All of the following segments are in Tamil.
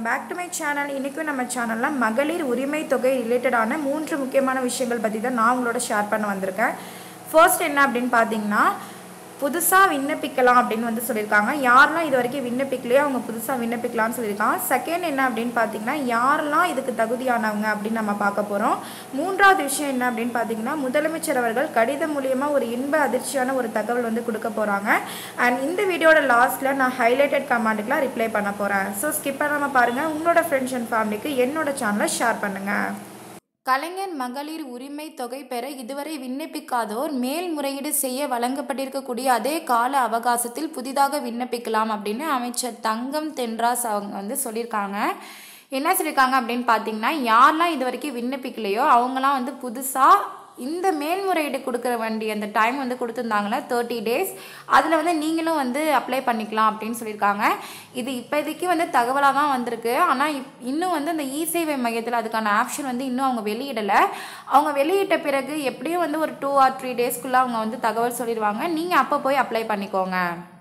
welcome back to my channel இன்றைக்கும் நம்ம சேனலில் மகளிர் உரிமை தொகை ரிலேட்டடான மூன்று முக்கியமான விஷயங்கள் பற்றி தான் நான் உங்களோட ஷேர் பண்ண வந்திருக்கேன் ஃபர்ஸ்ட் என்ன அப்படின்னு பார்த்தீங்கன்னா புதுசாக விண்ணப்பிக்கலாம் அப்படின்னு வந்து சொல்லியிருக்காங்க யாரெல்லாம் இது வரைக்கும் விண்ணப்பிக்கலையோ அவங்க புதுசாக விண்ணப்பிக்கலாம்னு சொல்லியிருக்காங்க செகண்ட் என்ன அப்படின்னு பார்த்தீங்கன்னா யாரெல்லாம் இதுக்கு தகுதியானவங்க அப்படின்னு நம்ம பார்க்க போகிறோம் மூன்றாவது விஷயம் என்ன அப்படின்னு பார்த்தீங்கன்னா முதலமைச்சர் அவர்கள் கடிதம் மூலியமாக ஒரு இன்ப அதிர்ச்சியான ஒரு தகவல் வந்து கொடுக்க போகிறாங்க அண்ட் இந்த வீடியோட லாஸ்ட்டில் நான் ஹைலைட்டட் கமெண்ட்டுக்கெலாம் ரிப்ளை பண்ண போகிறேன் ஸோ ஸ்கிப் பண்ணாமல் பாருங்கள் உங்களோட ஃப்ரெண்ட்ஸ் அண்ட் ஃபேமிலிக்கு என்னோட சேனலை ஷேர் பண்ணுங்கள் கலைஞர் மகளிர் உரிமை தொகை பெற இதுவரை விண்ணப்பிக்காதோர் மேல்முறையீடு செய்ய வழங்கப்பட்டிருக்கக்கூடிய அதே கால அவகாசத்தில் புதிதாக விண்ணப்பிக்கலாம் அப்படின்னு அமைச்சர் தங்கம் தென்ராஸ் அவங்க வந்து சொல்லியிருக்காங்க என்ன சொல்லியிருக்காங்க அப்படின்னு பார்த்தீங்கன்னா யாரெல்லாம் இது வரைக்கும் விண்ணப்பிக்கலையோ அவங்களாம் வந்து புதுசாக இந்த மேல்முறையீடு கொடுக்குற வேண்டிய அந்த டைம் வந்து கொடுத்துருந்தாங்களே தேர்ட்டி டேஸ் அதில் வந்து நீங்களும் வந்து அப்ளை பண்ணிக்கலாம் அப்படின்னு சொல்லியிருக்காங்க இது இப்போதைக்கு வந்து தகவலாக தான் வந்திருக்கு ஆனால் இப் இன்னும் வந்து அந்த இ சேவை மையத்தில் அதுக்கான ஆப்ஷன் வந்து இன்னும் அவங்க வெளியிடலை அவங்க வெளியிட்ட பிறகு எப்படியும் வந்து ஒரு டூ ஆர் த்ரீ டேஸ்க்குள்ளே அவங்க வந்து தகவல் சொல்லிடுவாங்க நீங்கள் அப்போ போய் அப்ளை பண்ணிக்கோங்க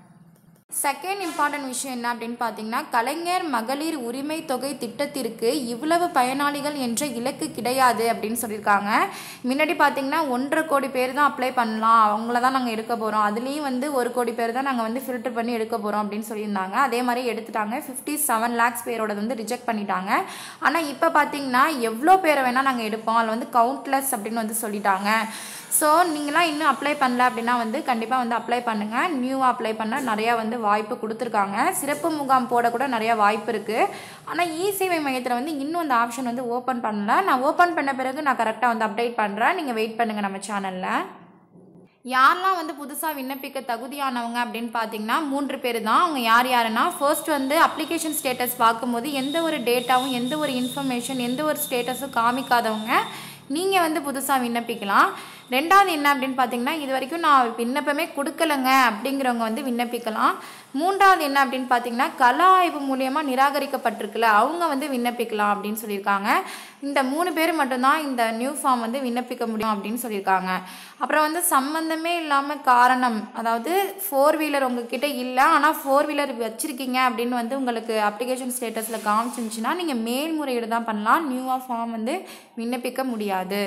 செகண்ட் இம்பார்ட்டன்ட் விஷயம் என்ன அப்படின்னு பார்த்தீங்கன்னா கலைஞர் மகளிர் உரிமை தொகை திட்டத்திற்கு இவ்வளவு பயனாளிகள் என்ற இலக்கு கிடையாது அப்படின்னு சொல்லியிருக்காங்க முன்னாடி பார்த்தீங்கன்னா ஒன்றரை கோடி பேர் தான் அப்ளை பண்ணலாம் அவங்கள தான் நாங்கள் எடுக்க போகிறோம் அதுலேயும் வந்து ஒரு கோடி பேர் தான் நாங்கள் வந்து ஃபில்டர் பண்ணி எடுக்க போகிறோம் அப்படின்னு சொல்லியிருந்தாங்க அதே மாதிரி எடுத்துட்டாங்க ஃபிஃப்டி செவன் லேக்ஸ் பேரோட வந்து ரிஜெக்ட் பண்ணிட்டாங்க ஆனால் இப்போ பார்த்தீங்கன்னா எவ்வளோ பேரை வேணால் நாங்கள் எடுப்போம் அதில் வந்து கவுண்ட்லெஸ் அப்படின்னு வந்து சொல்லிட்டாங்க ஸோ நீங்களாம் இன்னும் அப்ளை பண்ணல அப்படின்னா வந்து கண்டிப்பாக வந்து அப்ளை பண்ணுங்கள் நியூவாக அப்ளை பண்ண நிறையா வந்து வாய்ப்பு கொடுத்துருக்காங்க சிறப்பு முகாம் போட கூட நிறையா வாய்ப்பு இருக்குது ஆனால் இ சேவை மையத்தில் வந்து இன்னும் அந்த ஆப்ஷன் வந்து ஓப்பன் பண்ணல நான் ஓப்பன் பண்ண பிறகு நான் கரெக்டாக வந்து அப்டேட் பண்ணுறேன் நீங்கள் வெயிட் பண்ணுங்கள் நம்ம சேனலில் யாரெல்லாம் வந்து புதுசாக விண்ணப்பிக்க தகுதியானவங்க அப்படின்னு பார்த்தீங்கன்னா மூன்று பேர் தான் அவங்க யார் யாருன்னா ஃபர்ஸ்ட் வந்து அப்ளிகேஷன் ஸ்டேட்டஸ் பார்க்கும்போது எந்த ஒரு டேட்டாவும் எந்த ஒரு இன்ஃபர்மேஷன் எந்த ஒரு ஸ்டேட்டஸும் காமிக்காதவங்க நீங்கள் வந்து புதுசாக விண்ணப்பிக்கலாம் ரெண்டாவது என்ன அப்படின்னு பார்த்தீங்கன்னா இது வரைக்கும் நான் விண்ணப்பமே கொடுக்கலங்க அப்படிங்கிறவங்க வந்து விண்ணப்பிக்கலாம் மூன்றாவது என்ன அப்படின்னு பார்த்தீங்கன்னா கள ஆய்வு மூலியமாக நிராகரிக்கப்பட்டிருக்குல்ல அவங்க வந்து விண்ணப்பிக்கலாம் அப்படின்னு சொல்லியிருக்காங்க இந்த மூணு பேர் மட்டும்தான் இந்த நியூ ஃபார்ம் வந்து விண்ணப்பிக்க முடியும் அப்படின்னு சொல்லியிருக்காங்க அப்புறம் வந்து சம்மந்தமே இல்லாமல் காரணம் அதாவது ஃபோர் வீலர் உங்ககிட்ட இல்லை ஆனால் ஃபோர் வீலர் வச்சுருக்கீங்க அப்படின்னு வந்து உங்களுக்கு அப்ளிகேஷன் ஸ்டேட்டஸில் காமிச்சிருந்துச்சுன்னா நீங்கள் மேல்முறையீடு தான் பண்ணலாம் நியூவாக ஃபார்ம் வந்து விண்ணப்பிக்க முடியாது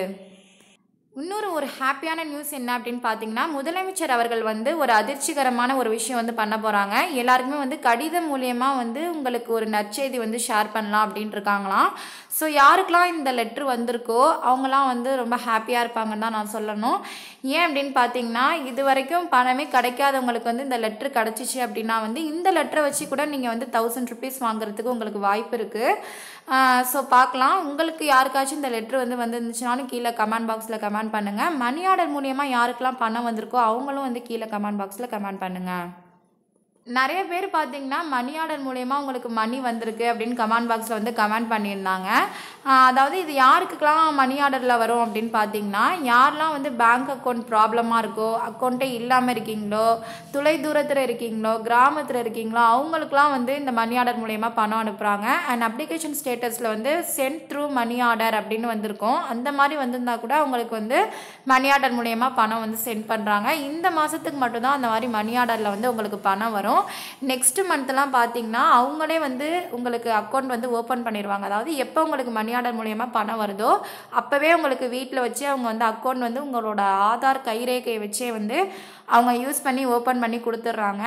இன்னொரு ஒரு ஹாப்பியான நியூஸ் என்ன அப்படின்னு பார்த்தீங்கன்னா முதலமைச்சர் அவர்கள் வந்து ஒரு அதிர்ச்சிகரமான ஒரு விஷயம் வந்து பண்ண போகிறாங்க எல்லாருக்குமே வந்து கடிதம் மூலியமாக வந்து உங்களுக்கு ஒரு நற்செய்தி வந்து ஷேர் பண்ணலாம் அப்படின்ட்டு இருக்காங்களாம் ஸோ யாருக்கெல்லாம் இந்த லெட்ரு வந்திருக்கோ அவங்களாம் வந்து ரொம்ப ஹாப்பியாக இருப்பாங்கன்னு தான் நான் சொல்லணும் ஏன் அப்படின்னு பார்த்தீங்கன்னா இது வரைக்கும் பணமே கிடைக்காதவங்களுக்கு வந்து இந்த லெட்ரு கிடச்சிச்சு அப்படின்னா வந்து இந்த லெட்டரை வச்சு கூட நீங்கள் வந்து தௌசண்ட் ருபீஸ் வாங்குறதுக்கு உங்களுக்கு வாய்ப்பு இருக்குது ஸோ பார்க்கலாம் உங்களுக்கு யாருக்காச்சும் இந்த லெட்ரு வந்து வந்துருந்துச்சுனாலும் கீழே கமெண்ட் பாக்ஸில் கமெண்ட் பண்ணுங்கள் மணி ஆர்டர் மூலியமாக யாருக்கெல்லாம் பணம் வந்திருக்கோ அவங்களும் வந்து கீழே கமெண்ட் பாக்ஸில் கமெண்ட் பண்ணுங்கள் நிறைய பேர் பார்த்தீங்கன்னா மணி ஆர்டர் மூலயமா உங்களுக்கு மணி வந்திருக்கு அப்படின்னு கமெண்ட் பாக்ஸில் வந்து கமெண்ட் பண்ணியிருந்தாங்க அதாவது இது யாருக்குலாம் மணி ஆர்டரில் வரும் அப்படின்னு பார்த்தீங்கன்னா யாரெல்லாம் வந்து பேங்க் அக்கௌண்ட் ப்ராப்ளமாக இருக்கோ அக்கௌண்ட்டே இல்லாமல் இருக்கீங்களோ தொலை தூரத்தில் இருக்கீங்களோ கிராமத்தில் இருக்கீங்களோ அவங்களுக்குலாம் வந்து இந்த மணி ஆர்டர் மூலயமா பணம் அனுப்புகிறாங்க அண்ட் அப்ளிகேஷன் ஸ்டேட்டஸில் வந்து சென்ட் த்ரூ மணி ஆர்டர் அப்படின்னு வந்திருக்கும் அந்த மாதிரி வந்திருந்தா கூட அவங்களுக்கு வந்து மணி ஆர்டர் மூலயமா பணம் வந்து சென்ட் பண்ணுறாங்க இந்த மாதத்துக்கு மட்டும்தான் அந்த மாதிரி மணி ஆர்டரில் வந்து உங்களுக்கு பணம் வரும் நெக்ஸ்ட் மந்த்லாம் பார்த்தீங்கன்னா அவங்களே வந்து உங்களுக்கு அக்கௌண்ட் வந்து ஓப்பன் பண்ணிடுவாங்க அதாவது எப்போ உங்களுக்கு மணி ஆர்டர் மூலியமாக பணம் வருதோ அப்போவே உங்களுக்கு வீட்டில் வச்சு அவங்க வந்து அக்கௌண்ட் வந்து உங்களோட ஆதார் கைரேகையை வச்சே வந்து அவங்க யூஸ் பண்ணி ஓப்பன் பண்ணி கொடுத்துட்றாங்க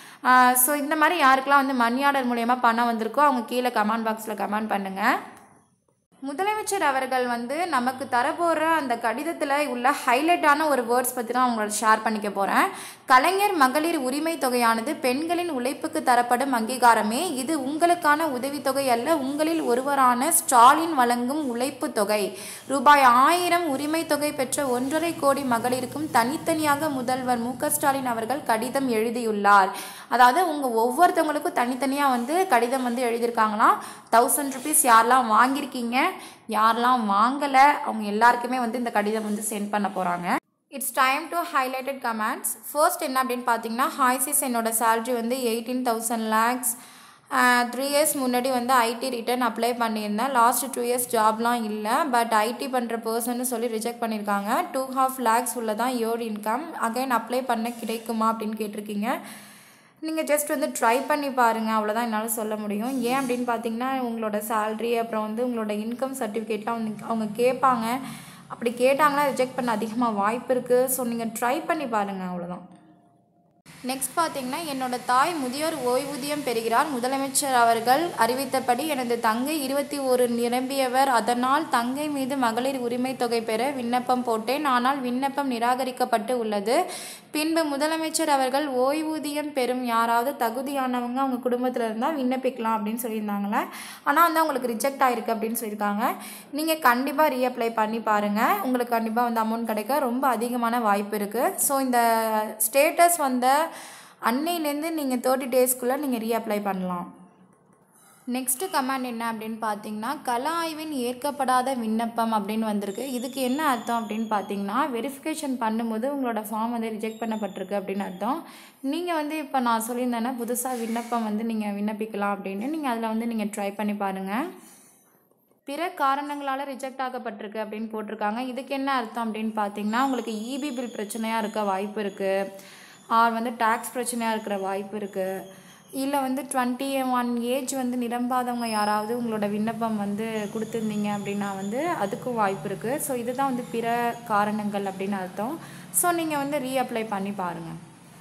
ஸோ இந்த மாதிரி யாருக்கெல்லாம் வந்து மணி ஆர்டர் மூலியமாக பணம் வந்திருக்கோ அவங்க கீழே கமெண்ட் பாக்ஸில் கமெண்ட் பண்ணுங்கள் முதலமைச்சர் அவர்கள் வந்து நமக்கு தரப்போகிற அந்த கடிதத்தில் உள்ள ஹைலைட்டான ஒரு வேர்ட்ஸ் பற்றி தான் உங்களோட ஷேர் பண்ணிக்க போகிறேன் கலைஞர் மகளிர் உரிமை தொகையானது பெண்களின் உழைப்புக்கு தரப்படும் அங்கீகாரமே இது உங்களுக்கான உதவித்தொகை அல்ல உங்களில் ஒருவரான ஸ்டாலின் வழங்கும் உழைப்பு தொகை ரூபாய் ஆயிரம் உரிமை தொகை பெற்ற ஒன்றரை கோடி மகளிருக்கும் தனித்தனியாக முதல்வர் மு ஸ்டாலின் அவர்கள் கடிதம் எழுதியுள்ளார் அதாவது உங்கள் ஒவ்வொருத்தவங்களுக்கும் தனித்தனியாக வந்து கடிதம் வந்து எழுதியிருக்காங்களாம் தௌசண்ட் ருபீஸ் யாரெல்லாம் வாங்கியிருக்கீங்க யாரெல்லாம் வாங்கலை அவங்க எல்லாருக்குமே வந்து இந்த கடிதம் வந்து சென்ட் பண்ண போகிறாங்க it's time to highlighted comments first என்ன அப்படின்னு பார்த்தீங்கன்னா ஹாய்சிஸ் என்னோட சேல்ரி வந்து eighteen thousand lakhs three years முன்னாடி வந்து ஐடி ரிட்டர்ன் அப்ளை பண்ணியிருந்தேன் லாஸ்ட் டூ இயர்ஸ் ஜாப்லாம் இல்லை பட் ஐடி பண்ணுற பர்சன்னு சொல்லி ரிஜெக்ட் பண்ணியிருக்காங்க டூ ஹாஃப் லேக்ஸ் உள்ள தான் இயோர் இன்கம் அகைன் அப்ளை பண்ண கிடைக்குமா அப்படின்னு கேட்டிருக்கீங்க நீங்கள் ஜஸ்ட் வந்து ட்ரை பண்ணி பாருங்கள் அவ்வளோதான் என்னால் சொல்ல முடியும் ஏன் அப்படின்னு பார்த்தீங்கன்னா உங்களோட சேல்ரி அப்புறம் வந்து உங்களோட இன்கம் சர்டிஃபிகேட்லாம் வந்து அவங்க கேட்பாங்க அப்படி கேட்டாங்கன்னா ரிஜெக்ட் பண்ண அதிகமாக வாய்ப்பு இருக்குது ஸோ நீங்கள் ட்ரை பண்ணி பாருங்கள் அவ்வளோதான் நெக்ஸ்ட் பார்த்தீங்கன்னா என்னோட தாய் முதியோர் ஓய்வூதியம் பெறுகிறார் முதலமைச்சர் அவர்கள் அறிவித்தபடி எனது தங்கை இருபத்தி ஒரு நிரம்பியவர் அதனால் தங்கை மீது மகளிர் உரிமை தொகை பெற விண்ணப்பம் போட்டேன் ஆனால் விண்ணப்பம் நிராகரிக்கப்பட்டு உள்ளது பின்பு முதலமைச்சர் அவர்கள் ஓய்வூதியம் பெறும் யாராவது தகுதியானவங்க அவங்க குடும்பத்தில் இருந்தால் விண்ணப்பிக்கலாம் அப்படின்னு சொல்லியிருந்தாங்களே ஆனால் வந்து அவங்களுக்கு ரிஜெக்ட் ஆயிருக்கு அப்படின்னு சொல்லியிருக்காங்க நீங்கள் கண்டிப்பாக ரீஅப்ளை பண்ணி பாருங்கள் உங்களுக்கு கண்டிப்பாக வந்து அமௌண்ட் கிடைக்க ரொம்ப அதிகமான வாய்ப்பு இருக்குது ஸோ இந்த ஸ்டேட்டஸ் வந்த அன்னையிலேருந்து நீங்கள் தேர்ட்டி டேஸ்க்குள்ளே நீங்கள் ரீஅப்ளை பண்ணலாம் நெக்ஸ்ட்டு கமெண்ட் என்ன அப்படின்னு பார்த்தீங்கன்னா கல ஆய்வின் ஏற்கப்படாத விண்ணப்பம் அப்படின்னு வந்திருக்கு இதுக்கு என்ன அர்த்தம் அப்படின்னு பார்த்தீங்கன்னா வெரிஃபிகேஷன் பண்ணும்போது உங்களோட ஃபார்ம் வந்து ரிஜெக்ட் பண்ணப்பட்டிருக்கு அப்படின்னு அர்த்தம் நீங்கள் வந்து இப்போ நான் சொல்லியிருந்தேன்னா புதுசாக விண்ணப்பம் வந்து நீங்கள் விண்ணப்பிக்கலாம் அப்படின்னு நீங்கள் அதில் வந்து நீங்கள் ட்ரை பண்ணி பாருங்கள் பிற காரணங்களால் ரிஜெக்ட் ஆகப்பட்டிருக்கு அப்படின்னு போட்டிருக்காங்க இதுக்கு என்ன அர்த்தம் அப்படின்னு பார்த்தீங்கன்னா உங்களுக்கு இபி பில் பிரச்சனையாக இருக்க வாய்ப்பு இருக்குது ஆர் வந்து டேக்ஸ் பிரச்சனையாக இருக்கிற வாய்ப்பு இருக்குது இல்லை வந்து டுவெண்ட்டி ஒன் ஏஜ் வந்து நிரம்பாதவங்க யாராவது உங்களோட விண்ணப்பம் வந்து கொடுத்துருந்தீங்க அப்படின்னா வந்து அதுக்கும் வாய்ப்பு இருக்குது ஸோ இதுதான் வந்து பிற காரணங்கள் அப்படின்னு அர்த்தம் ஸோ நீங்கள் வந்து ரீஅப்ளை பண்ணி பாருங்கள்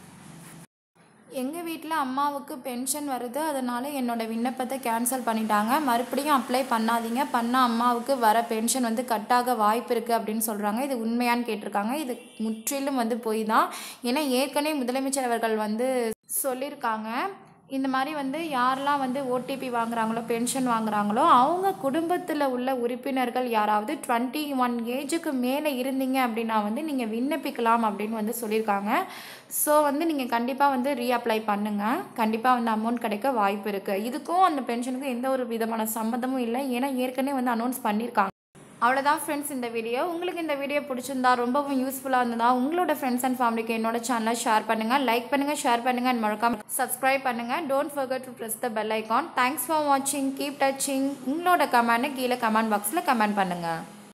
எங்கள் வீட்டில் அம்மாவுக்கு பென்ஷன் வருது அதனால் என்னோடய விண்ணப்பத்தை கேன்சல் பண்ணிட்டாங்க மறுபடியும் அப்ளை பண்ணாதீங்க பண்ணால் அம்மாவுக்கு வர பென்ஷன் வந்து கட்டாக வாய்ப்பு இருக்குது அப்படின்னு சொல்கிறாங்க இது உண்மையான்னு கேட்டிருக்காங்க இது முற்றிலும் வந்து போய் தான் ஏன்னா ஏற்கனவே முதலமைச்சர் அவர்கள் வந்து சொல்லியிருக்காங்க இந்த மாதிரி வந்து யாரெல்லாம் வந்து ஓடிபி வாங்குறாங்களோ பென்ஷன் வாங்குறாங்களோ அவங்க குடும்பத்தில் உள்ள உறுப்பினர்கள் யாராவது டுவெண்ட்டி ஒன் ஏஜுக்கு மேலே இருந்தீங்க அப்படின்னா வந்து நீங்கள் விண்ணப்பிக்கலாம் அப்படின்னு வந்து சொல்லியிருக்காங்க ஸோ வந்து நீங்கள் கண்டிப்பாக வந்து ரீஅப்ளை பண்ணுங்கள் கண்டிப்பாக வந்து அமௌண்ட் கிடைக்க வாய்ப்பு இருக்குது இதுக்கும் அந்த பென்ஷனுக்கும் எந்த ஒரு விதமான சம்மந்தமும் இல்லை ஏன்னா ஏற்கனவே வந்து அனௌன்ஸ் பண்ணியிருக்காங்க அவ்வளோதான் ஃப்ரெண்ட்ஸ் இந்த வீடியோ உங்களுக்கு இந்த வீடியோ பிடிச்சிருந்தா ரொம்பவும் யூஸ்ஃபுல்லாக இருந்ததா உங்களோட ஃப்ரெண்ட்ஸ் அண்ட் ஃபேமிலிக்கு என்னோட சேனலை ஷேர் பண்ணுங்கள் லைக் பண்ணுங்கள் ஷேர் பண்ணுங்கள் அண்ட் மறக்காம சப்ஸ்கிரைப் பண்ணுங்கள் don't forget to press the bell icon thanks for வாட்சிங் கீப் டச்சிங் உங்களோட கமெண்ட்டை கீழே கமெண்ட் பாக்ஸில் கமெண்ட் பண்ணுங்கள்